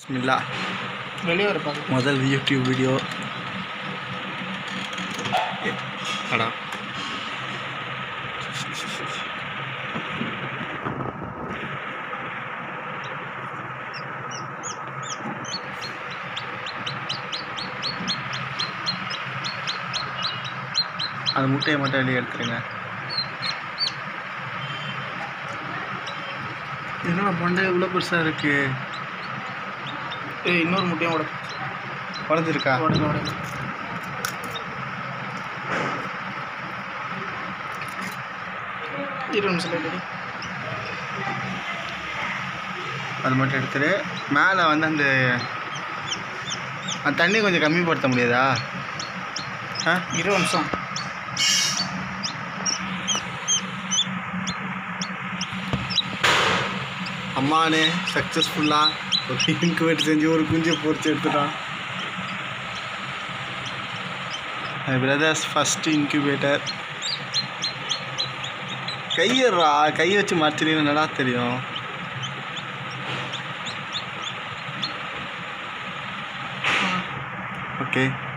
பிஸ்மில்லா வெளியே வர பார்க்க முதல் யூடியூப் வீடியோ அடா அந்த முட்டையை மட்டும் வெளியே எடுத்துருங்க என்னடா மண்டை இவ்வளோ பெருசாக இருக்கு ஏய் இன்னொரு முட்டையும் உட உடஞ்சிருக்கா உடல உடல இருபது நிமிஷம் லேட் அது மட்டும் எடுத்துரு மேலே வந்து அந்த அந்த தண்ணி கொஞ்சம் கம்மிப்படுத்த முடியாதா ஆ இருபது நிமிஷம் அம்மானே சக்ஸஸ்ஃபுல்லாக ஒரு இன்குவேட் செஞ்சு ஒரு குஞ்சு பொறிச்சு எடுத்துட்டான் பிரதர்ஸ் ஃபஸ்ட் இன்குபேட்டர் கையறா கை வச்சு மறைச்சினீங்க என்னடா தெரியும் ஓகே